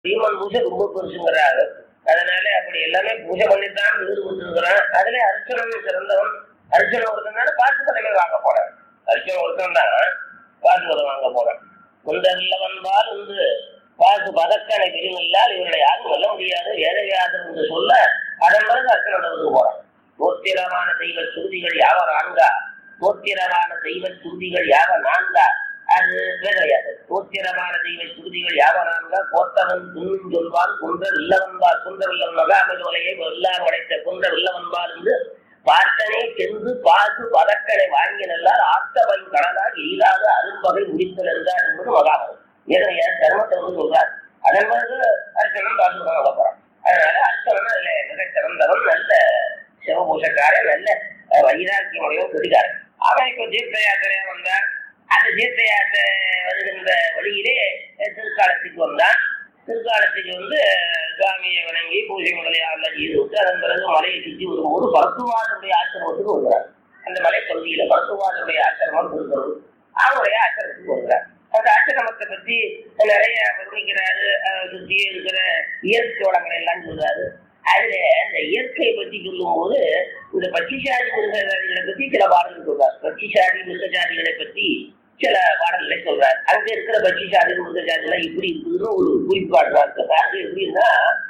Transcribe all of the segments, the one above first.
பீமன் பூஜை ரொம்ப பெருசுங்கிறாரு அதனால அப்படி எல்லாமே பூஜை பண்ணித்தான் வீடு கொடுத்துருக்கிறான் அதுல அர்ச்சனன் சிறந்தவன் அர்ச்சனை ஒருத்தன் பாட்டு தலைமை வாங்க போறேன் அர்ச்சனை ஒருத்தன் தான் பாட்டு பதம் வாங்க போறேன் குந்தல்லவன் பால் என்று பாசு பதக்கனை பிரிவில்லால் இவர்களை யாரும் வெல்ல முடியாது வேதவியாது என்று சொல்ல அதன் பிறகு அர்ச்சனை நடந்து போறான் கோத்திரமான தெய்வ சுருதிகள் யாவர் ஆண்கா கோத்திரமான தெய்வ சுருதிகள் யாவர் நான்கா அது வேதவியாது கோத்திரமான தெய்வ சுருதிகள் யாவர் நான்கா கோத்தவன் துண்ணும் சொல்வான் குன்ற இல்லவன்பால் குன்ற இல்லவன் மகாமது வலையை எல்லாம் உடைத்த குன்ற இல்லவன்பால் என்று பார்த்தனே சென்று பாசு பதக்கனை வாங்கி நல்லார் ஆத்தவன் கடலால் எய்தாது அரும்பகை முடித்தல் என்றார் என்பது மகாமது ஏனைய தர்மத்தை வந்து சொல்றார் அதன் பிறகு அர்ச்சனம் பாசுதான் வளர்ப்புறான் அதனால அர்ச்சனம் அதுல மிக சிறந்தவன் நல்ல சிவபூஷக்காரன் நல்ல அஹ், வைராக்கியமுடையவன் கெடுக்காரன் அவன் இப்போ தீர்த்த யாத்திரையா வந்தான் அந்த தீர்த்த யாத்திரை வருகின்ற வழியிலே அஹ், திருக்காலத்துக்கு வந்தான் திருக்காலத்துக்கு வந்து அஹ், சுவாமியை வணங்கி பூஜை முதலியாரெல்லாம் செய்து விட்டு அதன் பிறகு மலையை சுற்றி வரும்போது பரத்துவாதனுடைய ஆசிரமத்துக்கு வருகிறார் அந்த மலை பகுதியில பரத்துவாதனுடைய ஆசிரமம் இருக்கிறது அவருடைய ஆசிரமத்துக்கு வருகிறார் அந்த ஆசிரமத்தை பத்தி நிறைய வர்ணிக்கிறாரு அஹ், சுத்தி இருக்கிற இயற்கை வளங்களை எல்லாம் சொல்றாரு அதுல இந்த இயற்கையை பத்தி சொல்லும் போது இந்த பச்சிசாதி மிருகஜாதிகளை பத்தி சில பாடல்கள் சொல்றாரு பச்சிசாதி மிருகஜாதிகளை பத்தி சில பாடல்களை சொல்றாரு அங்க இருக்கிற பச்சிசாதி மிருகஜாதிகள் இப்படி இருக்குதுன்னு ஒரு குறிப்பாடுறாரு அது எப்படின்னா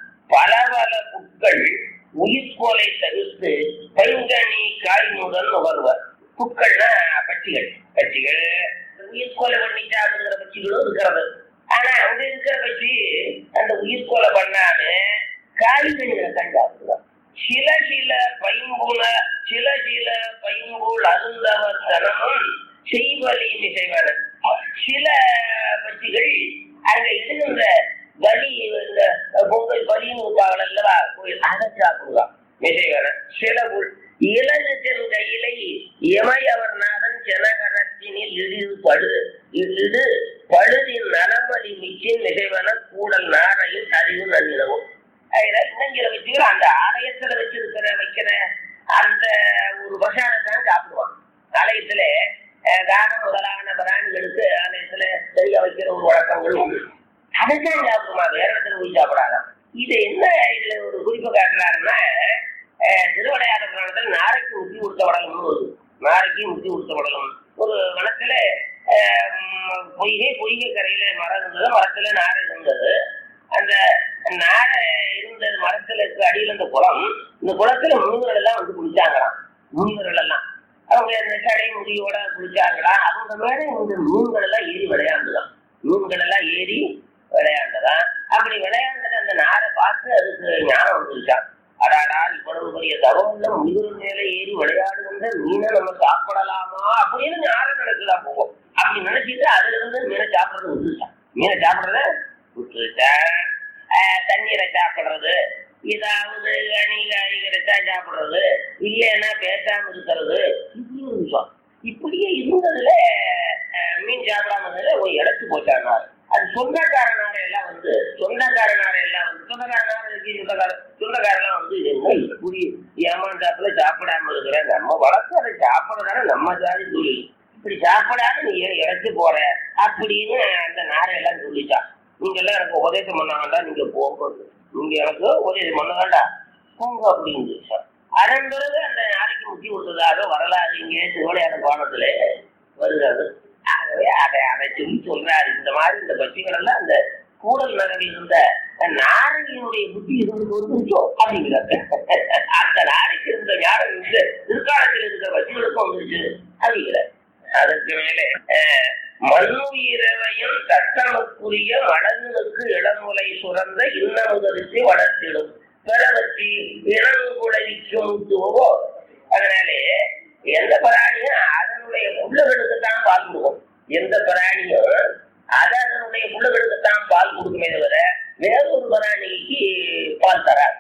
பல பல புட்கள் உயிர்கோலை தவிர்த்து பைங்கனி காய்முடன் நுகர்வர் புட்கள்னா பட்சிகள் பட்சிகள் உயிர்கோலை பண்ணி சாப்பிடுகிற பட்சிகளும் இருக்கிறது ஆனா அங்க இருக்கிற பட்சி அந்த உயிர்கோலை பண்ணாம காய்கனிகளை தான் சாப்பிடுறான் சில சில பைம்புல சில சில பைம்புல் அருந்தவர் தனமும் செய்வலி மிசைவன சில பட்சிகள் அங்க இடுகின்ற பலி இந்த பொங்கல் பலின்னு இருப்பாங்க அல்லவா கோயில் அதை சாப்பிடுவான் மிசைவன சில புல் இளது கையிலை எமையவர் நாதன் ஜனகரத்தினில் இடிது படு இடு பழுதின் நலமலி மிச்சின் மிகைவன கூடல் நாரையில் அறிவு நன்னிடவும் இளைஞரை வச்சு அந்த ஆலயத்துல வச்சிருக்கிற வைக்கிற அந்த ஒரு பிரசாதத்தான் சாப்பிடுவான் ஆலயத்துல அஹ், காகம் முதலான பிராணிகளுக்கு ஆலயத்துல சரியா வைக்கிற ஒரு வழக்கங்கள் உண்டு அதைத்தான் சாப்பிடுமா வேற இடத்துல போய் சாப்பிடாதான் இது என்ன இதுல ஒரு குறிப்பு காட்டுறாருன்னா அஹ், திருவிளையாட புராணத்தில் நாரைக்கு முத்தி கொடுத்த வடலம்னு வருது நாரைக்கு முத்தி கொடுத்த வடலம் ஒரு வனத்துல அஹ், ம், பொய்கை பொய்கை கரையில மரம் இருந்தது மரத்துல நாரை இருந்தது அந்த நாரை இருந்த மரத்துல இருக்க அடியில இந்த குளம் இந்த குளத்துல முனிவர்கள் எல்லாம் வந்து குளிச்சாங்களாம் முனிவர்கள் எல்லாம் அவங்க இந்த சடை முடியோட குளிச்சாங்களா அவங்க மேல இந்த மீன்கள் எல்லாம் ஏறி விளையாண்டுதான் மீன்கள் எல்லாம் ஏறி விளையாண்டதான் அப்படி விளையாண்டத அந்த நாரை பார்த்து அதுக்கு ஞானம் வந்துருச்சான் அடாடா இவ்வளவு பெரிய தவம் இல்ல முனிவர் மேல ஏறி விளையாடுகின்ற மீனை நம்ம சாப்பிடலாமா அப்படின்னு ஞானம் நடக்குதா போகும் அப்படி நினைச்சிட்டு அதுல இருந்து மீனை சாப்பிடுறது விட்டுருச்சான் மீனை சாப்பிடுறத விட்டுருச்சேன் ஆஹ் தண்ணீரை சாப்பிடுறது ஏதாவது அணி காய்கறிச்சா சாப்பிடுறது இல்லைன்னா பேசாம இருக்கிறது இப்படி ஒரு விஷயம் இப்படியே இருந்ததுல ஆஹ் மீன் சாப்பிடாம இருந்ததுல ஒரு இடத்து போச்சானார் அது சொந்தக்காரனார எல்லாம் வந்து சொந்தக்காரனார எல்லாம் வந்து சொந்தக்காரனார இருக்கு, சொந்தக்கார சொந்தக்காரெல்லாம் வந்து இது என்ன இப்படி ஏமாந்தாப்புல சாப்பிடாம இருக்கிற நம்ம வளர்த்து அதை சாப்பிடறதான நம்ம ஜாதி தொழில் இப்படி சாப்பிடாம நீ ஏன் இழைச்சு போற அப்படின்னு அந்த நாரை எல்லாம் சொல்லிட்டான் நீங்க எல்லாம் எனக்கு உபதேசம் பண்ண வேண்டாம் நீங்க போங்க நீங்க எனக்கு உபதேசம் பண்ண வேண்டாம் போங்க அப்படின்னு சொல்லிட்டான் அதன் பிறகு அந்த நாளைக்கு முத்தி கொடுத்ததாக வரலாறு இங்கே திருவிளையாட பாடத்துல வருகிறது ஆகவே அதை அதை சொல்லி சொல்றாரு இந்த மாதிரி இந்த பட்சிகள் எல்லாம் அந்த கூடல் நகரில் இருந்த நாரையினுடைய புத்தி இருந்து ஒரு நிமிஷம் அப்படிங்கிறாங்க அந்த நாளைக்கு இருந்த ஞானம் இந்த திருக்காலத்தில் இருக்கிற பட்சிகளுக்கும் வந்துருச்சு அப்படிங்கிறார் அதற்கு மேலே அஹ், மண்ணுயிரவையும் தத்தனுக்குரிய மடங்களுக்கு இடமுலை சுரந்த இன்னமுதலுக்கு வளர்த்திடும் பிறவற்றி இளங்குலைக்கும் தூவோ அதனாலே எந்த பிராணியும் அதனுடைய புள்ளகளுக்கு தான் பால் கொடுக்கும் எந்த பிராணியும் அது அதனுடைய புள்ளகளுக்கு தான் பால் கொடுக்குமே தவிர வேறொரு பிராணிக்கு பால் தராது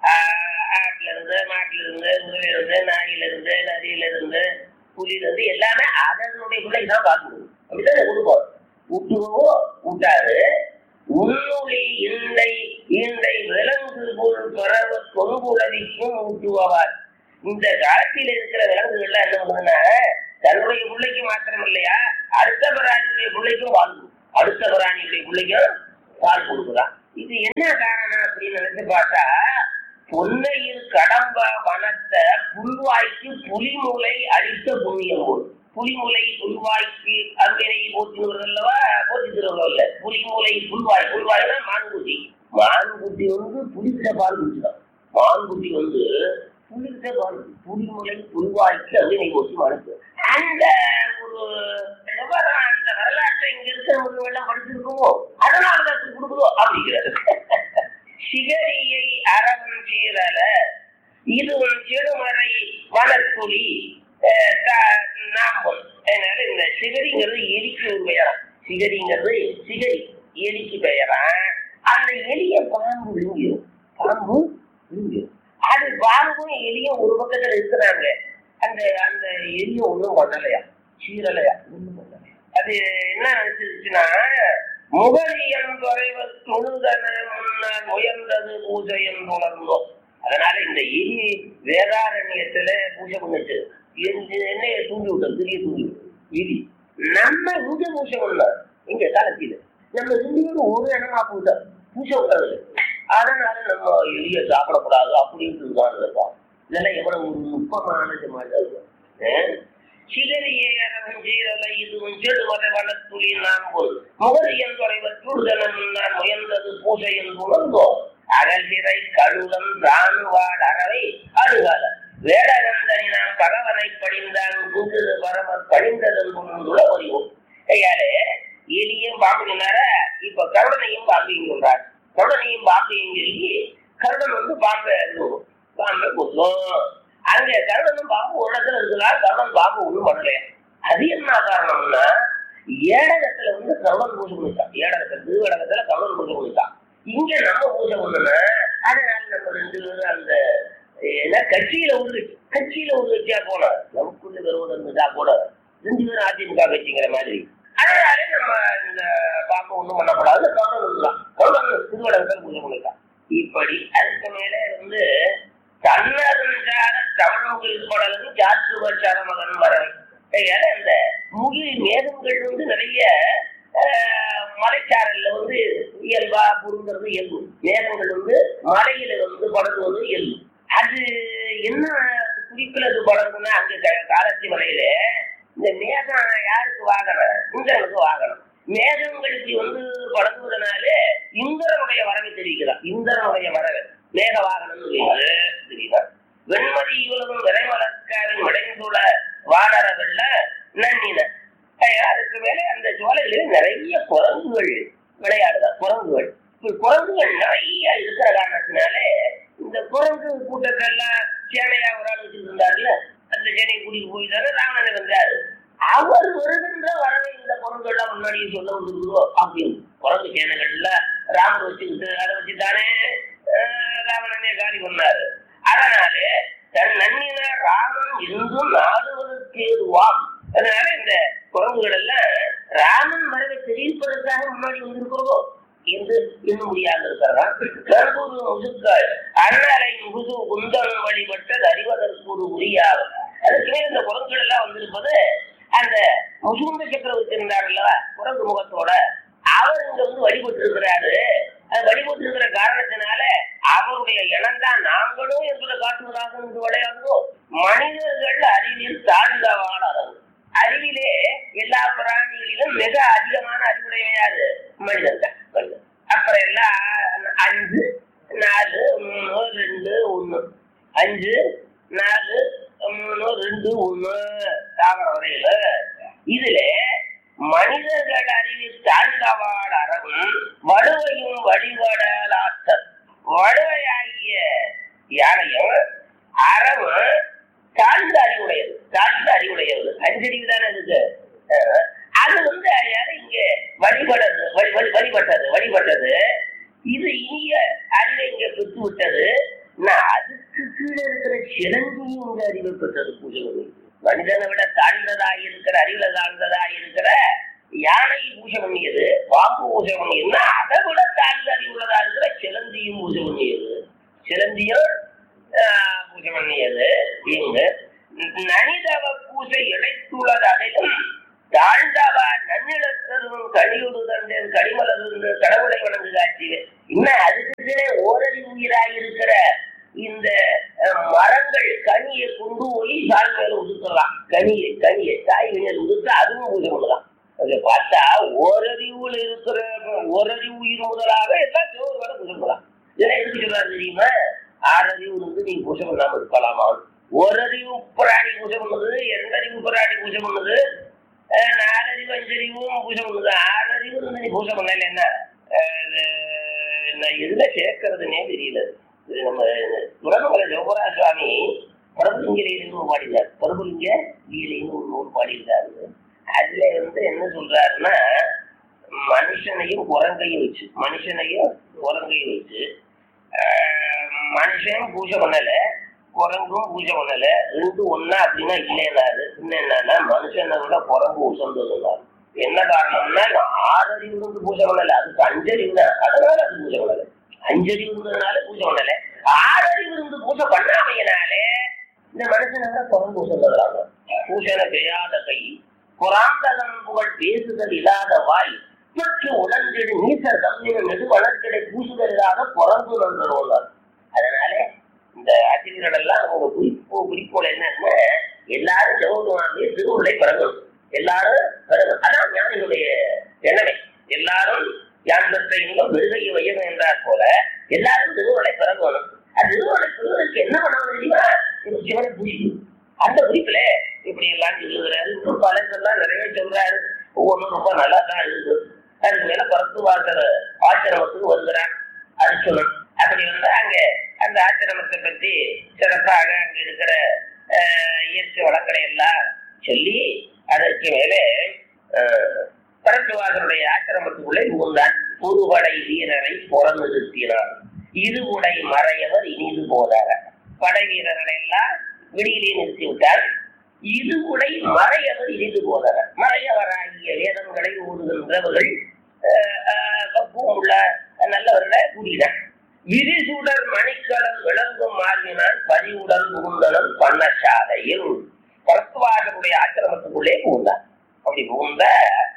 ஆஹ் ஆட்டுல இருந்து மாட்டுல இருந்து குதிரையில இருந்து நாயில இருந்து நதியில இருந்து புலியில இருந்து எல்லாமே அதனுடைய பிள்ளைக்கு தான் பால் கொடுக்கும் அப்படிதான் கொடுப்போம் ஊட்டுவோ ஊட்டாது உன்னுளி இண்டை இண்டை விலங்கு போல் பரவ தொங்குலவிக்கும் ஊட்டுவார் இந்த காலத்தில் இருக்கிற விலங்குகள்லாம் என்ன பண்ணுதுன்னா தன்னுடைய பிள்ளைக்கு மாத்திரம் இல்லையா அடுத்த பிராணியுடைய பிள்ளைக்கும் பால் கொடுக்கும். அடுத்த பிராணியுடைய பிள்ளைக்கும் பால் கொடுக்குறான் இது என்ன காரணம் அப்படின்னு நினைச்சு பார்த்தா பொன்னையில் கடம்ப வனத்த புல்வாய்க்கு புலிமுலை அளித்த புண்ணியம் போல் புலிமுலை புல்வாய்க்கு அருவினை போற்றுவது அல்லவா போற்றி திருவள்ளுவர்ல புலிமுலை புல்வாய் புல்வாய்னா மான்குட்டி மான்குட்டி வந்து புளித்த பால் குடிச்சுதான் மான்குட்டி வந்து புளித்த பால் புலிமுலை புல்வாய்க்கு அருவினை போற்றி மனசு அந்த ஒரு விவரம் அந்த வரலாற்றை இங்க இருக்கிறவங்க எல்லாம் படிச்சிருக்கோமோ அதனாலதான் இப்படி கொடுக்குதோ அப்படிங்கிறது சிகரியை அறவன் சீரல இதுவும் சிறுமறை வனத்துளி அஹ், த- நாம்பல் அதனால இந்த சிகரிங்கிறது எலிக்கு ஒரு பெயரா சிகரிங்கிறது சிகரி எலிக்கு பெயரா அந்த எலிய பாம்பு விழுங்கிடும் பாம்பு விழுங்கிடும் அது பாம்பும் எலியும் ஒரு பக்கத்துல இருக்கிறாங்க அந்த அந்த எலியும் ஒண்ணும் பண்ணலையா சீரலையா ஒண்ணும் பண்ணலையா அது என்ன நினைச்சிருச்சுன்னா முகலியம் தொலைவர் தொழுதன முன்னால் உயர்ந்தது பூஜையம் தொடர்ந்தோம் அதனால இந்த எலி வேதாரண்யத்துல பூஜை பண்ணிட்டு எந்த- என்னைய தூண்டி விட்டோம் பெரிய தூண்டி விட்டோம் எலி நம்ம இங்க பூஜை பண்ணோம் இங்க காலத்தில நம்ம ரெண்டு பேரும் ஒரு இடமா பூஜை பூஜை விடாது அதனால நம்ம எலிய சாப்பிடக்கூடாது அப்படின்ட்டு தான் இருக்கோம் இதெல்லாம் எவ்வளவு ஒரு நுட்பமான சமாச்சாரம் சிதறியே அரவன் சீரலை இதுவும் செடுவதை வனத்துளி நாம் போல் முகரியன் தொலைவர் துர்தனம் நான் முயன்றது பூசையின் புணர்ந்தோ அகல்சிறை கழுவம் ராணுவாள் அறவை அருகால வேடகந்தனி நாம் பகவனை படிந்தான் புகுது பரம பணிந்ததன் முன்னுள்ள அறிவோம் ஐயாலே எலியும் பாம்புனார இப்ப கருடனையும் பாம்பையும் சொல்றார் கருடனையும் பாம்பையும் சொல்லி கருடன் வந்து பாம்பை பாம்பை கொல்லும் அங்க கருடனும் பாம்பு ஒரு இடத்துல இருக்கலாம் கருடன் பாம்பு ஒண்ணும் பண்ணலையா அது என்ன காரணம்னா ஏடகத்துல வந்து கருடன் பூஜை பண்ணிட்டான் ஏடகத்துல திருவடகத்துல கருடன் பூஜை பண்ணிட்டான் இங்க நம்ம பூஜை பண்ணோம்னா அதனால நம்ம ரெண்டு பேரும் அந்த ஏன்னா கட்சியில ஒரு கட்சியில ஒரு கட்சியா போன நமக்குள்ள விரோதம் இருந்துட்டா கூட ரெண்டு பேரும் அதிமுக கட்சிங்கிற மாதிரி அதனால நம்ம இந்த பாம்பு ஒண்ணும் பண்ணக்கூடாது கருடன் இருக்கலாம் கருடன் திருவடகத்துல பூஜை பண்ணிட்டான் இப்படி அதுக்கு மேல வந்து தன்னதஞ்சார தமிழ்முகில் படலும் ஜாத்துவச்சார மகன் வரவை அதனால இந்த முகில் மேகங்கள் வந்து நிறைய ஆஹ், மலைச்சாரல்ல வந்து இயல்பா பொருங்கிறது இயல்பு மேகங்கள் வந்து மலையில வந்து படங்குவது இயல்பு அது என்ன குறிப்பில் அது படங்குன்னா அங்க க- காலத்தி மலையில இந்த மேகம் யாருக்கு வாகனம் இந்திரனுக்கு வாகனம் மேகங்கள் இப்படி வந்து படங்குவதனால இந்திரனுடைய வரவை தெரிவிக்கிறான் இந்திரனுடைய வரவை மேக வாகனம் தெரியுதான் வெண்மதி இவளும் விரைமலர்காவின் விடைந்துள்ள வாடர வெள்ள நன்னின ஐயா, அதுக்கு மேல அந்த சோலைகளில் நிறைய குரங்குகள் விளையாடுதா குரங்குகள் இப்ப குரங்குகள் நிறைய இருக்கிற காரணத்தினால இந்த குரங்கு கூட்டத்தெல்லாம் சேனையா ஒரு ஆள் வச்சுட்டு இருந்தாருல அந்த சேனையை கூட்டிட்டு போய் தானே ராவணன் வந்தாரு அவர் வருகின்ற வரவை இந்த குரங்குகள்லாம் முன்னாடியே சொல்ல வந்துருக்குதோ அப்படின்னு குரங்கு சேனைகள்ல ராமர் வச்சுக்கிட்டு அதை வச்சுதானே அஹ், ராவணனே காலி பண்ணாரு அதனால தன் நன்னின ராமன் இருந்தும் நாடுவதற்கு ஏதுவாம் அதனால இந்த குரங்குகள் எல்லாம் ராமன் வரவை தெரிவிப்பதற்காக முன்னாடி வந்திருக்கிறதோ என்று எண்ண முடியாது இருக்கிறான் கரும்புரு முசுக்கள் அண்ணலை முகுது குந்தன் வழிபட்டது அறிவதற்கு ஒரு உரியாகும் அதுக்கு மேல இந்த குரங்குகள் எல்லாம் வந்திருப்பது அந்த முசுகுந்த சக்கரவர்த்தி இருந்தார் அல்லவா குரங்கு முகத்தோட அவர் இங்க வந்து வழிபட்டு இருக்கிறாரு அது வழிபட்டு இருக்கிற காரணத்தினால அவருடைய இனம்தான் நாங்களும் என்பதை காட்டுவதாக இன்று விளையாடுவோம் மனிதர்கள் அறிவில் தாழ்ந்தவாளர் அறிவிலே எல்லா பிராணிகளிலும் மிக அதிகமான அறிவுடைய யாரு மனிதன் தான் மனிதன். அப்புறம் எல்லாம் அஞ்சு நாலு மூணு ரெண்டு ஒண்ணு அஞ்சு நாலு மூணு ரெண்டு ஒண்ணு தாவர வரையில இதுல மனிதர்கள் அறிவில் தாழ்ந்தவாள் அறவும் வடுவையும் வழிபடலாற்றல் வடுவையாகிய யானையும் அறவும் தாழ்ந்த அறிவுடையது தாழ்ந்த அறிவுடையது அஞ்சறிவு தானே இருக்கு அஹ், அது வந்து யாரு இங்க வழிபடுறது வழி வழி வழிபட்டது வழிபட்டது இது இனிய அறிவை இங்க பெற்று விட்டது நான் அதுக்கு கீழே இருக்கிற சிறந்தியும் இங்க அறிவை பெற்றது பூஜை பண்ணி மனிதனை விட தாழ்ந்ததாய் இருக்கிற அறிவுல தாழ்ந்ததாய் இருக்கிற யானை பூஜை பண்ணியது பாம்பு பூஜை பண்ணியதுன்னா அதை விட தாழ்ந்த அறிவுள்ளதா இருக்கிற சிலந்தியும் பூஜை பண்ணியது சிலந்தியும் ஆஹ், பூஜை பண்ணியது இங்க நனிதவ பூஜை இழைத்துள்ளது அதிலும் தாழ்ந்தவா நன்னிடத்தரும் கனியுடு தந்தேன் கனிமலர் கடவுளை வணங்கு காட்சியிலே என்ன இதிலே ஓரடி உயிராய் இருக்கிற இந்த அஹ், மரங்கள் கனியை கொண்டு போய் சால் மேல உதுக்கலாம் கனியை கனியை காய் மேல உதுத்து அதுவும் பூஜை பண்ணலாம் அதை பார்த்தா ஓரறிவுல இருக்கிற ஓரறிவு உயிர் முதலாக எல்லாம் சிவபெருமான பூஜை பண்ணலாம் இதெல்லாம் எதுக்கு சொல்றாரு தெரியுமா ஆறறிவு இருந்து நீங்க பூஜை பண்ணாம இருக்கலாமா ஓரறிவு பிராணி பூஜை பண்ணுது இரண்டறிவு பிராணி பூஜை பண்ணுது அஹ், நாலறிவு அஞ்சறிவும் பூஜை பண்ணுது ஆறறிவு இருந்து நீ பூஜை பண்ணல என்ன அஹ், இது நான் எதுல சேர்க்கறதுனே தெரியல இது நம்ம துறமங்கல ஜோகரா சுவாமி பிரபுலிங்க லீலைன்னு பாடினார் பிரபுலிங்க லீலைன்னு ஒரு நூல் பாடியிருக்காரு அதுல வந்து என்ன சொல்றாருன்னா மனுஷனையும் குரங்கையும் வச்சு மனுஷனையும் குரங்கையும் வச்சு ஆஹ், மனுஷன் பூஜை பண்ணல குரங்கும் பூஜை பண்ணல ரெண்டு ஒண்ணா அப்படின்னா இல்லைன்னாரு இன்னும் என்னன்னா மனுஷனை விட குரங்கு உசந்ததுனாரு என்ன காரணம்னா நான் ஆறறிவு இருந்து பூஜை பண்ணல அதுக்கு அஞ்சறிவு தான் அதனால அது பூஜை பண்ணல அஞ்சறிவு இருந்ததுனால பூஜை பண்ணல ஆறறிவு இருந்து பூஜை பண்ணாமையினாலே இந்த மனுஷனை விட குரங்கு உசந்ததுறாங்க பூஜனை பெய்யாத கை புறாந்தகன் புகழ் பேசுதல் இல்லாத வாய் பெற்று உடன்றிடு நீசர் தம்மின நெடு வளர்க்கிடை பூசுதல் இல்லாத பிறந்து நன்றோம் அதனால இந்த ஆசிரியர்கள் எல்லாம் அவங்க குறிப்போ குறிக்கோள் என்னன்னா எல்லாரும் ஜெகவானுடைய திருவுருளை பிறகணும் எல்லாரும் பிறகு அதான் ஞானிகளுடைய எண்ணமே எல்லாரும் யான்பற்ற இன்பம் விருதையை வையகம் என்றார் போல எல்லாரும் திருவுருளை பிறகணும் அது திருவுருளை பெறுவதற்கு என்ன பண்ணணும் தெரியுமா ஒரு சிவனை பூஜிக்கணும் அந்த குறிப்புல இப்படி எல்லாம் சொல்லுகிறாரு இன்னும் பலத்தெல்லாம் நிறைய சொல்றாரு ஒவ்வொன்றும் ரொம்ப நல்லா தான் இருக்கு அதுக்கு மேல பரத்து வாசல ஆசிரமத்துக்கு வருகிறார் அர்ஜுனன் அப்படி வந்து அங்க அந்த ஆசிரமத்தை பத்தி சிறப்பாக அங்க இருக்கிற ஆஹ், இயற்கை வளங்களை எல்லாம் சொல்லி அதற்கு மேலே பரத்துவாசனுடைய ஆசிரமத்துக்குள்ளே புகுந்தான் புதுபடை வீரரை புறந்து நிறுத்தினார் இருவுடை மறையவர் இனிது போதார படை வீரர்களை எல்லாம் விடியிலே நிறுத்தி விட்டார் இருவுடை மறையவர் இனிது போதார மறையவராகிய வேதங்களை ஓதுகின்றவர்கள் ஆஹ், ஆஹ், பக்குவம் உள்ள நல்லவர்களை கூடினார் விரிசுடர் மணிக்கலம் விளங்கும் மாறினான் பதிவுடன் புகுந்தனம் பண்ணசாலையில் பரத்துவாசனுடைய ஆசிரமத்துக்குள்ளே புகுந்தான் அப்படி புகுந்த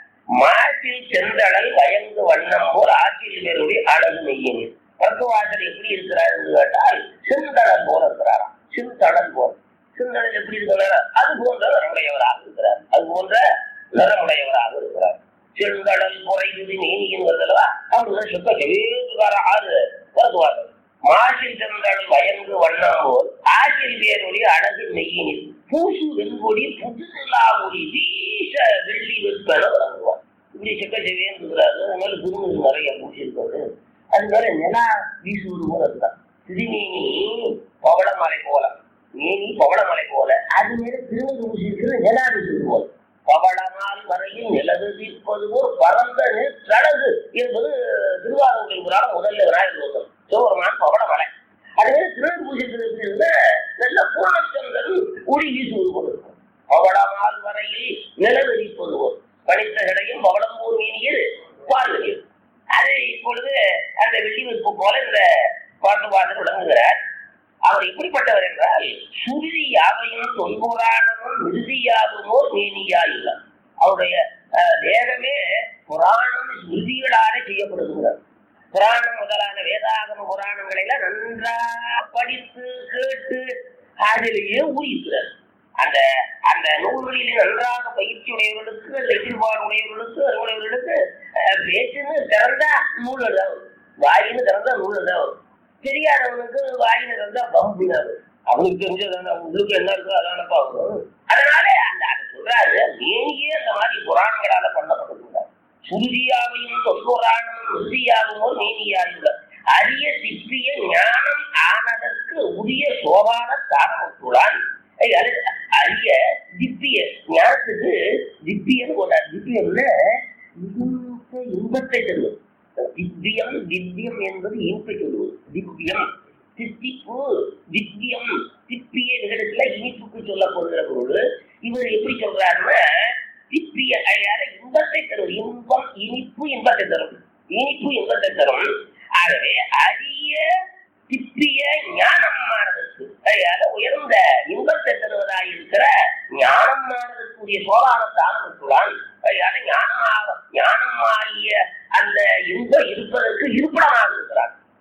மாசில் செந்தழல் வயங்கு வண்ணம் போல் ஆற்றில் பேருடைய அழகு மெய்யின் பரத்துவாசர் எப்படி இருக்கிறார் என்று கேட்டால் செந்தழல் போல இருக்கிறாராம் செந்தழல் போல் செந்தழல் எப்படி இருக்கிறார் அது போன்ற நிறமுடையவராக இருக்கிறார் அது போன்ற நிறமுடையவராக இருக்கிறார் செந்தழல் குறைவது மேனியின் வருதலவா அவர் சுத்த செவேதுகார ஆறு வருதுவார்கள் மாசில் செந்தழல் வயங்கு வண்ணம் போல் ஆற்றில் பேரொழி அழகு மெய்யினில் பூசு வெண்கொடி புதுநிலா ஒளி வீச வெள்ளி வெற்பன வழங்குவார் இப்படி செக்க செவேந்துகிறாரு அதனால குருமுது நிறைய பூசி இருக்காரு அது மேல நிலா வீசுவது போல இருந்தா திருமேனி பவளமலை போல மேனி பவளமலை போல அது மேல திருமதி பூசி இருக்கிற நிலா வீசுவது போல பவளமால் வரையில் நிலவு தீர்ப்பது போல் பரந்த நிலகு என்பது திருவாரூரின் புராணம் முதல்ல விநாயகர் தோற்றம் சிவபெருமான் பவளமலை அதுவே திருநெல் பூஜைக்கு இருந்த நல்ல பூர்ணச்சந்திரன் ஒளி வீசுவது போல இருக்கும் பவளமால் வரையில் நிலவெறிப்பது போல் பனித்த கடையும் பவளம்பூர் மீனியில் பார்வையில் அது இப்பொழுது அந்த வெள்ளி வெறுப்பு போல இந்த பாட்டு பாட்டு விளங்குகிறார் அவர் எப்படிப்பட்டவர் என்றால் சுருதி யாவையும் தொன்புராணமும் மிருதியாகுமோ மேனியா இல்லை அவருடைய அஹ், தேகமே புராணம் ஸ்மிருதிகளாலே செய்யப்படுகிறார் புராணம் முதலான வேதாகம புராணங்களை எல்லாம் நன்றா படித்து கேட்டு அதிலேயே ஊறிக்கிறார் அந்த அந்த நூல்களிலே நன்றாக பயிற்சி உடையவர்களுக்கு அந்த எதிர்பார்ப்பு உடையவர்களுக்கு அறுவடையவர்களுக்கு அஹ், பேச்சுன்னு திறந்தா நூல் எழுதாவும் வாயின்னு திறந்தா நூல் எழுதாவும் தெரியாதவனுக்கு வாயின்னு திறந்தா பம்புனாரு அவனுக்கு தெரிஞ்சது உங்களுக்கு என்ன இருக்கோ அதானப்பா வரும் அதனால அந்த அது சொல்றாரு நீங்கே அந்த மாதிரி புராணங்களால பண்ணப்படுகிறார் சுருதியாவையும் தொல்புராணமும் உறுதியாகுமோ நீனியாயுள்ள அரிய சிப்பிய ஞானம் ஆனதற்கு உரிய சோபான காரணத்துடன் அரிய திப்பிய ஞானத்துக்கு திப்பியன்னு போட்டார் திப்பியம்ல இன்ப இன்பத்தை தருவது திவ்யம் திவ்யம் என்பது இன்பை சொல்லுவது திவ்யம் தித்திப்பு திவ்யம் திப்பிய விதத்துல இனிப்புக்கு சொல்லப்படுகிற பொருள் இவர் எப்படி சொல்றாருன்னா திப்பிய அழகான இன்பத்தை தரும் இன்பம் இனிப்பு இன்பத்தை தரும் இனிப்பு இன்பத்தை தரும் ஆகவே அரிய திப்பிய ஞானமானதற்கு அழகான உயர்ந்த இன்பத்தை தருவதாக இருக்கிற ஞானமானதற்குரிய சோழானத்தை ஆரம்பித்துள்ளான் அழகான ஞானமாக ஞானமாகிய அந்த இன்பம் இருப்பதற்கு இருப்பிடமாக இருக்கிறார்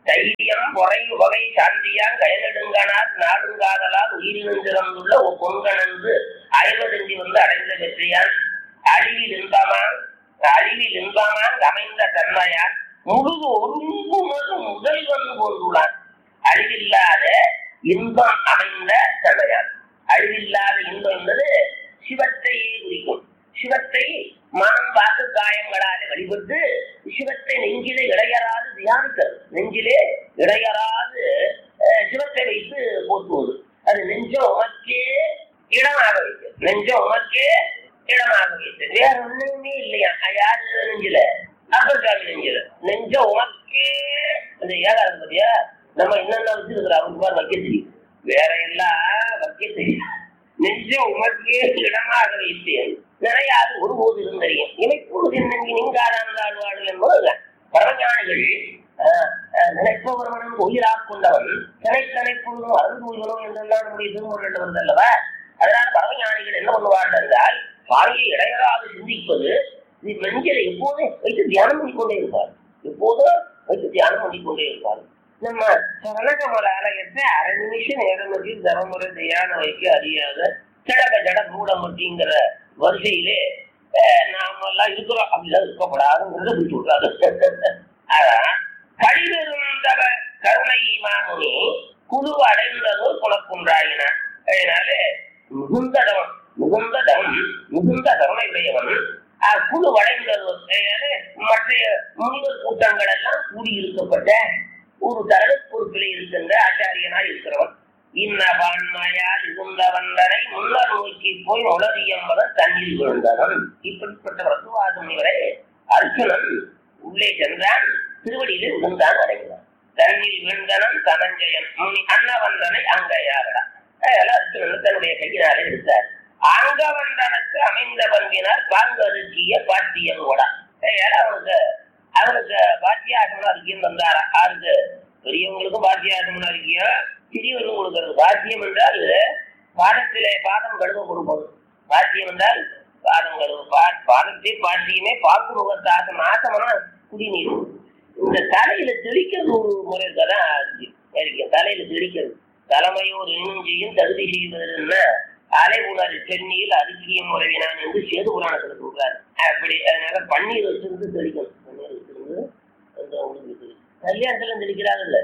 தைரியம் பொறை வகை சாந்தியான் கயனெடுங்கனார் நாடுங்காதலால் உயிரிழந்திறந்துள்ள ஒரு பொங்கனன்று ஐவதஞ்சி வந்து அடைந்த வெற்றியான் அழிவில் இன்பமான் அழிவில் இன்பமான் அமைந்த தன்மையான் முழுது ஒருங்குமது முதல்வன் போன்றுள்ளான் அழிவில்லாத இன்பம் அமைந்த தன்மையான் அழிவில்லாத இன்பம் என்பது சிவத்தையே குறிக்கும் சிவத்தை மனம் வாக்கு காயங்களாலே வழிபட்டு சிவத்தை நெஞ்சிலே இடையறாது தியானிக்கிறது நெஞ்சிலே இடையறாது அஹ், சிவத்தை வைத்து போற்றுவது அது நெஞ்சம் உமக்கே இடமாக வைத்து நெஞ்சம் உமக்கே இடமாக வைத்து வேற ஒண்ணுமே இல்லையா யாரு நெஞ்சில அப்பர் சாமி நெஞ்சில நெஞ்சம் உமக்கே அந்த ஏகாரம் பத்தியா நம்ம என்னென்ன வச்சிருக்கிறோம் அவருக்கு பாரு வைக்க தெரியும் வேற எல்லாம் வைக்க தெரியும் நெஞ்சம் உமக்கே இடமாக வைத்தேன் நிறையாது ஒருபோது இருந்தறியும் இமைப்பொழுது நெஞ்சு நீங்காதான் வாழ்வாடு என்பது பரமஞானிகள் ஆஹ், ஆஹ், நினைப்பவர்களும் உயிராக் கொண்டவன் தினைத்தனைப்பொழுதும் அருள்புரிவனும் என்றெல்லாம் நம்முடைய திருமுறைகள் வருது அல்லவா அதனால பரமஞானிகள் என்ன பண்ணுவார்கள் என்றால் வாங்கி இடையராது சிந்திப்பது இது நெஞ்சில எப்போதும் வைத்து தியானம் பண்ணிக்கொண்டே இருப்பார் எப்போதும் வைத்து தியானம் பண்ணிக்கொண்டே இருப்பார் நம்ம சரணகமல ஆலயத்தை அரை நிமிஷம் நேரம் வச்சு தரமுறை தியானம் வைக்க அறியாத ஜடக ஜட மூடமட்டிங்கிற வரிசையிலே அஹ், நாம எல்லாம் இருக்கிறோம் அப்படிலாம் இருக்கப்படாதுங்கிறத பிடிச்சு விட்றாரு அதான் கழிவிருந்தவ கருணை மாமுனி குழு அடைந்ததோ குணக்குன்றாயினான் அதனால மிகுந்த தவம் மிகுந்த தவம் மிகுந்த கருணையுடையவன் அஹ், குழு அடைந்ததோ அதனால மற்ற முனிவர் கூட்டங்கள் எல்லாம் கூடியிருக்கப்பட்ட ஒரு தரண பொறுப்பில் இருக்கின்ற ஆச்சாரியனாய் இருக்கிறவன் இன்னபான்மையால் இருந்த வந்தனை முன்னர் நோக்கி போய் உலகியம்பதன் தண்ணீர் விழுந்தவன் இப்படிப்பட்ட வசுவாத முனிவரை அர்ஜுனன் உள்ளே சென்றான் திருவடியிலே விழுந்தான் அடைந்தான் தண்ணீர் விழுந்தனன் தனஞ்சயன் முனி அன்னவந்தனை அங்கையாகடா அதனால அர்ஜுனன் தன்னுடைய கையினாலே எடுத்தார் அங்கவந்தனுக்கு அமைந்த பங்கினார் பாங்கருக்கிய பாட்டியன் கூட அதனால அவனுக்கு அவனுக்கு பாத்தியாசம்னா இருக்கியம் தந்தாரா ஆருக்கு பெரியவங்களுக்கும் பாத்தியாசம்னா இருக்கியா சிறியவர்களும் கொடுக்கிறது பாத்தியம் என்றால் பாடத்திலே பாடம் கழுவ கொடுப்பது பாத்தியம் என்றால் பாடம் கழுவு பா- பாடத்தை பாட்டியுமே பாக்கு முகத்தாச நாசமனா குடிநீர் இந்த தலையில தெளிக்கிறது ஒரு முறை இருக்கதான் இருக்கு தலையில தெளிக்கிறது தலைமையோர் இன்னும் தகுதி செய்வதுன்னா அலை உணர் சென்னியில் அரிசியும் முறைவினான் என்று சேது புராணத்தில் சொல்றாரு அப்படி அதனால பன்னீர் வச்சிருந்து தெளிக்கணும் பன்னீர் வச்சிருந்து அந்த உங்களுக்கு தெளிக்கும். கல்யாணத்துல தெளிக்கிறாங்கல்ல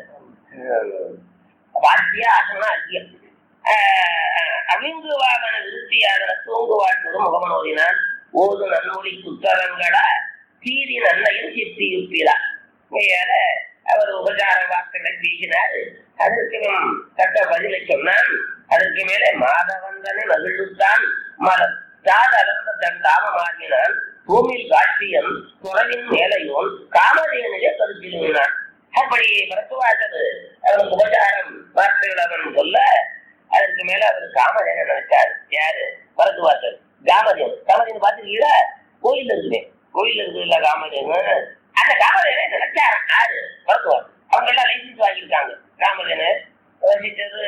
வாத்தியா ஆசனா அத்தியம் அவிந்து வாகன விருத்தியாதன தூங்கு வாழ்த்ததும் முகமனோதினான் ஓது நன்னொழி குத்தரங்கடா தீதி நன்மையும் சித்தி யுப்பிலா இதையால அவர் உபச்சார வார்த்தைகளை பேசினார் அதற்கு இவன் தக்க பதிலை சொன்னான் அதற்கு மேலே மாதவந்தனை மகிழ்வுத்தான் மலம் சாத அளந்த தன் தாமமாகினான் பூமியில் காட்சியன் துறவின் மேலையோன் காமதேனிலே கருத்தினான் அப்படி பரத்துவாசர் அவனுக்கு உபச்சாரம் வார்த்தைகள் அவன் சொல்ல அதற்கு மேல அவர் காமதேன நினைச்சார் யாரு பரத்துவாசர் காமதேன் காமதேன் பாத்துருக்கீங்களா கோயில் இருக்குமே கோயில் இருக்குது இல்ல காமதேனு அந்த காமதேனை நினைச்சார் யாரு பரத்துவாசர் அவங்க எல்லாம் லைசன்ஸ் வாங்கியிருக்காங்க காமதேனர் வசித்தது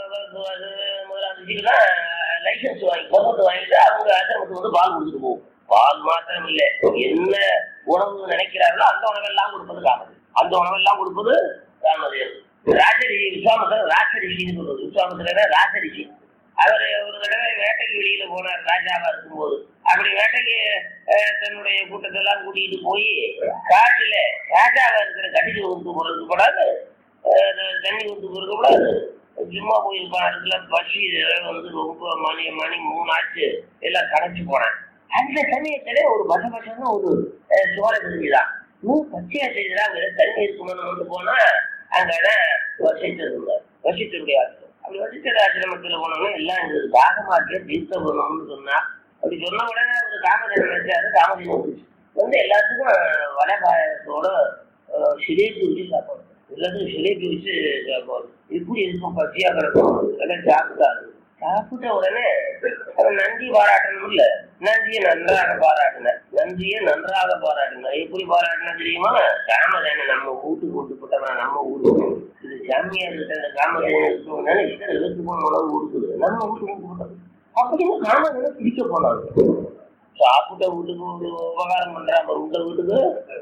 முதலாம் தான் லைசன்ஸ் வாங்கி கவர்மெண்ட் வாங்கிட்டு அவங்க ஆசிரமத்துக்கு வந்து பால் கொடுத்துட்டு போகும் பால் மாத்திரம் இல்ல என்ன உணவு நினைக்கிறார்களோ அந்த உணவெல்லாம் கொடுப்பது காமதேன் அந்த உணவெல்லாம் கொடுப்பது காமதேவன் ராஜரிஷி விஸ்வாமசர் ராசரிஷின்னு சொல்றது விஸ்வாமசர் ராசரிஷி அவர் ஒரு தடவை வேட்டைக்கு வெளியில போனார் ராஜாவா இருக்கும்போது அப்படி வேட்டைக்கு அஹ், தன்னுடைய கூட்டத்தெல்லாம் கூட்டிட்டு போய் காட்டுல ராஜாவா இருக்கிற கடிச்சு ஊருக்கு போறது கூடாது அஹ், தண்ணி ஊருக்கு போறது கூடாது சும்மா போயிருப்பான் அதுல பசி வந்து ரொம்ப மணி மணி மூணு ஆச்சு எல்லாம் கடைச்சு போனேன் அந்த சமயத்துல ஒரு பச பசன்னு ஒரு அஹ், சோலை தெரிஞ்சுதான் இன்னும் பச்சையா செய்யறாங்க தண்ணி இருக்குமென்னு கொண்டு போனா அங்கதான் வசிட்டு இருந்தார் வசிட்டு அப்படி வசிட்டு ஆசிரமத்துல போனோம்னா எல்லாம் எங்களுக்கு தாகமாக்கிய தீர்த்த போகணும்னு சொன்னா அப்படி சொன்ன உடனே அவர் காமதேவன் நினைச்சாரு காமதேவன் வந்துச்சு வந்து எல்லாத்துக்கும் வடை பாயசத்தோட அஹ், சிலேபி வச்சு சாப்பாடு எல்லாத்துக்கும் சிலேபி வச்சு சாப்பாடு இப்படி இருக்கும் பசியா கிடக்கும் எல்லாம் சாப்பிட்டாரு சாப்பிட்ட உடனே அவன் நன்றி பாராட்டணும் இல்ல நன்றியை நன்றாக பாராட்டின நன்றியை நன்றாக பாராட்டின எப்படி பாராட்டினா தெரியுமா காமதேன நம்ம வீட்டுக்கு கொண்டு போட்டவன் நம்ம ஊருக்கு இது சாமியார் கிட்ட இந்த காமதேன இருக்கணும்னா இத்தனை எழுத்து போன உணவு கொடுக்குது நம்ம வீட்டுக்கு கொண்டு போட்டோம் அப்படின்னு காமதேன பிடிக்க போனாங்க சாப்பிட்ட வீட்டுக்கு ஒரு உபகாரம் பண்றான் உண்ட வீட்டுக்கு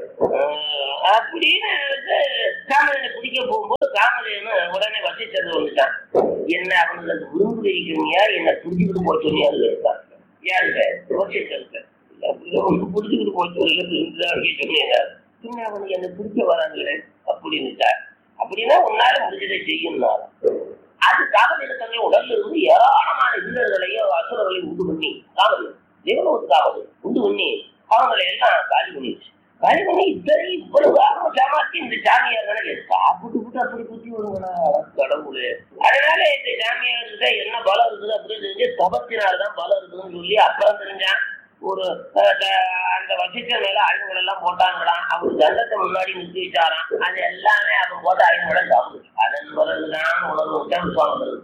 ஆஹ் அப்படின்னு வந்து காமதேனை பிடிக்க போகும்போது காமதேனு உடனே வசிச்சது வந்துட்டான் என்ன அவங்களுக்கு விரும்பு வைக்கிறீங்க என்ன புடிச்சுக்கிட்டு போய் சொன்னியாரு கேட்டான் யாருங்க வசிச்சிருக்க புடிச்சுக்கிட்டு போய் சொல்லி சொன்னீங்க பின்ன அவனுக்கு என்ன பிடிக்க வராங்களே அப்படின்னுட்டா அப்படின்னா உன்னால முடிஞ்சதை செய்யும்னால அது காவலில் தன்னை உடல்ல இருந்து ஏராளமான வீரர்களையும் அசுரர்களையும் உண்டு பண்ணி காவல் தேவலோகத்து காவல் உண்டு பண்ணி அவங்களை எல்லாம் காலி பண்ணிடுச்சு காலி பண்ணி இத்தனை இவ்வளவு ஆரம்ப சாமாத்தி இந்த சாமியார் தானே சாப்பிட்டு விட்டு அப்படி குத்தி விடுங்களா கடவுளே அதனால இந்த சாமியார்கிட்ட என்ன பலம் இருக்குது அப்படின்னு தெரிஞ்சு தபத்தினால்தான் பலம் இருக்குதுன்னு சொல்லி அப்புறம் தெரிஞ்சான் ஒரு அஹ், த- அந்த வசிச்ச மேல ஐநூறு எல்லாம் போட்டாங்களாம் அவர் தண்டத்தை முன்னாடி நிறுத்தி வச்சாராம் அது எல்லாமே அவன் போட்ட ஐநூறு சாப்பிடுச்சு அதன் பிறகுதான் உணர்வு விட்டா விசுவாசம் வருது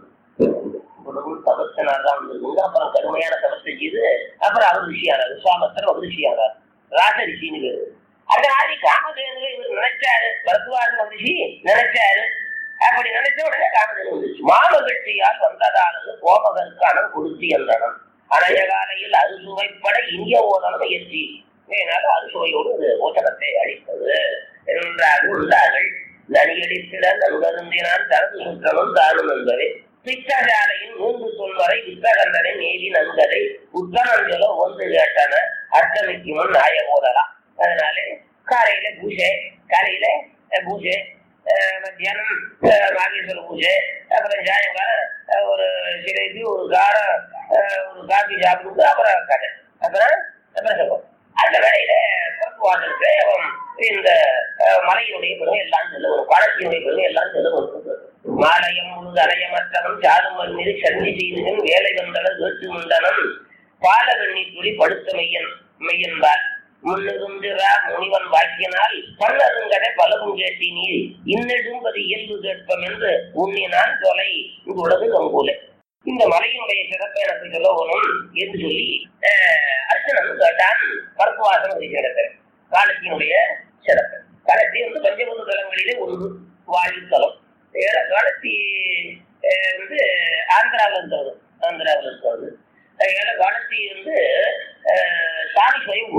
உணவு தபத்தினால்தான் தான் வந்திருக்குங்க அப்புறம் கடுமையான தபத்தை செய்து அப்புறம் அவர் ரிஷியானார் விஸ்வாமத்தர் அவர் ரிஷியானார் ராச ரிஷின்னு பேரு அதனால காமதேனு இவர் நினைச்சாரு பரத்வாசன ரிஷி நினைச்சாரு அப்படி நினைச்ச உடனே காமதேனு வந்துச்சு மாமகட்சியால் வந்ததானது கோபகருக்கான கொடுத்தி என்றனம் அணைய காலையில் அறுசுவைப்பட இந்திய ஓதனம் எத்தி இதனால அறுசுவையோடு இது ஓட்டனத்தை அளித்தது என்றார்கள் உண்டார்கள் நனியடித்திட நன்கருந்தினான் தனது சுற்றமும் தானும் என்பதை பித்தசாலையின் மூன்று சொல் வரை வித்தகந்தனை நேரி நன்கதை உத்தரஞ்சலோ ஒன்று கேட்டன அர்த்தமிக்கு முன் நாய போதலாம் அதனால காலையில பூஜை காலையில அஹ், பூஜை அஹ், மத்தியானம் அஹ், நாகேஸ்வர பூஜை அப்புறம் சாயங்காலம் அஹ், ஒரு சிலைக்கு ஒரு காரம் அஹ், ஒரு காபி சாப்பிட்டு அப்புறம் கதை அப்புறம் அப்புறம் சொல்லுவோம் அந்த வேலையில பக்குவாசலுக்கு அவன் இந்த அஹ், மலையினுடைய பெருமை எல்லாம் சொல்லுவோம் காலத்தினுடைய பெருமை எல்லாம் சொல்லுவோம் மாலயம் முழுது அலையமற்றவன் சாதுமல் மீது சந்தி செய்தவன் வேலை வந்தன கேட்டு முண்டனம் பால வெண்ணீர் துளி படுத்த மெய்யன் மெய்யன்பார் முன்னிருந்திரா முனிவன் வாக்கியனால் பல்லருங்கதை பலவும் கேட்டினீர் இன்னெடும்பது இயல்பு கேட்பம் என்று உன்னினான் தொலை உலகு கங்கூலை இந்த மலையினுடைய சிறப்பை எனக்கு சொல்லணும் என்று சொல்லி அஹ், அர்ச்சனன் கேட்டான் பரப்புவாசன் இருக்கிறது காலத்தினுடைய சிறப்பு காலத்தி வந்து பஞ்சபூத தலங்களிலே ஒன்று வாயுத்தலம் ஏற காலத்தி அஹ், வந்து ஆந்திராவில் இருக்கிறது ஆந்திராவில் இருக்கிறது ஏற காலத்தி வந்து அஹ், சாமி சுயம்பு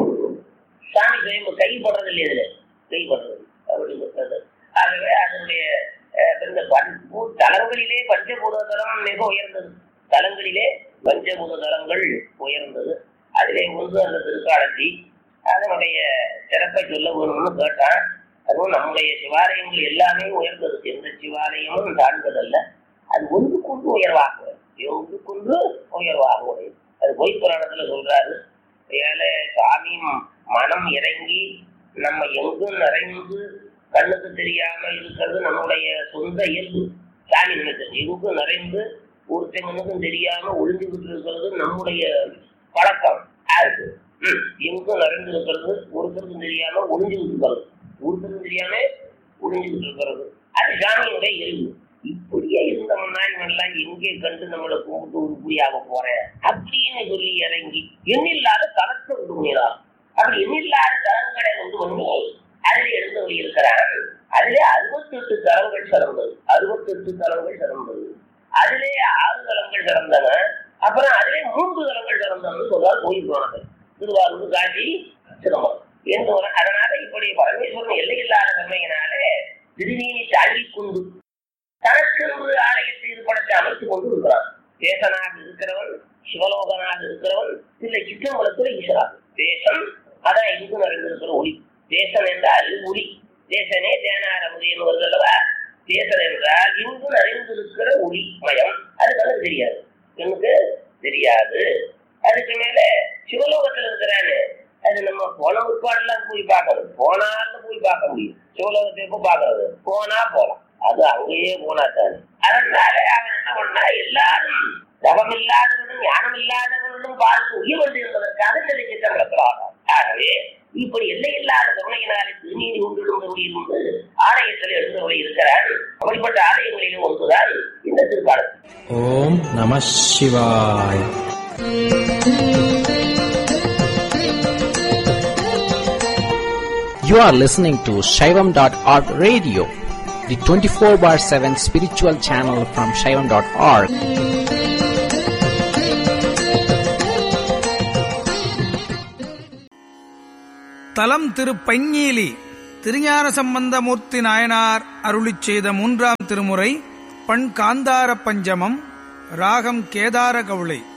சாமி சுயம்பு கை படுறது இல்லையா இதுல கை படுறது அப்படி இருக்கிறது ஆகவே அதனுடைய அஹ், இந்த பஞ்ச தலங்களிலே பஞ்சபூத தலம் மிக உயர்ந்தது தலங்களிலே பஞ்சபூத தலங்கள் உயர்ந்தது அதிலே ஒன்று அந்த திருக்காலத்தி அதனுடைய சிறப்பை சொல்ல வேணும்னு கேட்டான் அதுவும் நம்முடைய சிவாலயங்கள் எல்லாமே உயர்ந்தது எந்த சிவாலயமும் தாழ்ந்ததல்ல அது ஒன்றுக்கொன்று உயர்வாக ஒன்றுக்கொன்று உயர்வாக உடையது அது பொய் புராணத்துல சொல்றாரு ஏழை சாமி மனம் இறங்கி நம்ம எங்கும் நிறைந்து கண்ணுக்கு தெரியாம இருக்கிறது நம்முடைய சொந்த இயல்பு சாமி நினைச்சது எங்கும் நிறைந்து ஒருத்தவனுக்கும் தெரியாம ஒளிஞ்சுக்கிட்டு இருக்கிறது நம்முடைய பழக்கம் அது ம், எங்கும் நிறைந்து இருக்கிறது ஒருத்தருக்கும் தெரியாம ஒளிஞ்சுக்கிட்டு இருக்கிறது ஒருத்தருக்கும் தெரியாம ஒளிஞ்சுக்கிட்டு இருக்கிறது அது சாமியினுடைய இயல்பு இப்படியே இருந்தோம்னா இவெல்லாம் எங்கே கண்டு நம்மளை கும்பிட்டு உருப்படியாக போறேன் அப்படின்னு சொல்லி இறங்கி எண்ணில்லாத தளத்தை உண்டு பண்ணிடலாம் அப்படி எண்ணில்லாத தளங்களை உண்டு பண்ணி அதில் எழுந்தவழி இருக்கிறான் அதிலே அறுபத்தி எட்டு தலங்கள் சிறந்தது அறுபத்தி எட்டு தலங்கள் சிறந்தது அதிலே ஆறு தலங்கள் சிறந்தன அப்புறம் அதிலே மூன்று தலங்கள் சிறந்ததுன்னு சொல்றாரு கோயில் போனது திருவாரூர் காட்சி சிதம்பரம் என்று ஒரு- அதனால இப்படி பரமேஸ்வரன் எல்லை இல்லாத தன்மையினாலே திருநீனி தாங்கி கொண்டு தனக்கென்று ஆலயத்தை இருப்படத்தை அமைத்துக் கொண்டு இருக்கிறான் தேசனாக இருக்கிறவன் சிவலோகனாக இருக்கிறவன் இல்லை சிற்றம்பலத்தில் ஈஸ்வரா தேசம் அதான் இங்கு நிறைந்திருக்கிற ஒளி தேசம் என்றால் ஒளி தேசனே தேனாரமுதி என்று வருது அல்லவா தேசன் என்றால் இங்கு நிறைந்திருக்கிற ஒளி மயம் அது கண்ணுக்கு தெரியாது எனக்கு தெரியாது அதுக்கு மேல சிவலோகத்துல இருக்கிறானு அது நம்ம போன உட்பாடுலாம் போய் பார்க்கணும் போனாலும் போய் பார்க்க முடியும் சிவலோகத்தை எப்போ பார்க்கறது போனா போலாம் அது அங்கேயே போனா தானே அதனால அவன் என்ன பண்ணா எல்லாரும் தவம் இல்லாதவனும் ஞானம் இல்லாதவனும் பார்த்து உயிர் வந்து என்பதற்காக இந்த சித்தம் நடத்துறாங்க ஆகவே இப்படி எல்லை இல்லாத கருணையினாலே திருநீதி கொண்டிருந்தபடி இருந்து ஆலயத்தில் எழுந்தபடி இருக்கிறார் அப்படிப்பட்ட ஆலயங்களிலும் ஒன்றுதான் இந்த திருப்பாடல் ஓம் நம சிவாய் You are listening to Shaivam.org radio, the 24 bar 7 spiritual channel from Shaivam.org. தலம் திரு பைஞீலி திருஞான சம்பந்தமூர்த்தி நாயனார் அருளிச் செய்த மூன்றாம் திருமுறை பண் காந்தார பஞ்சமம் ராகம் கேதார கவுளை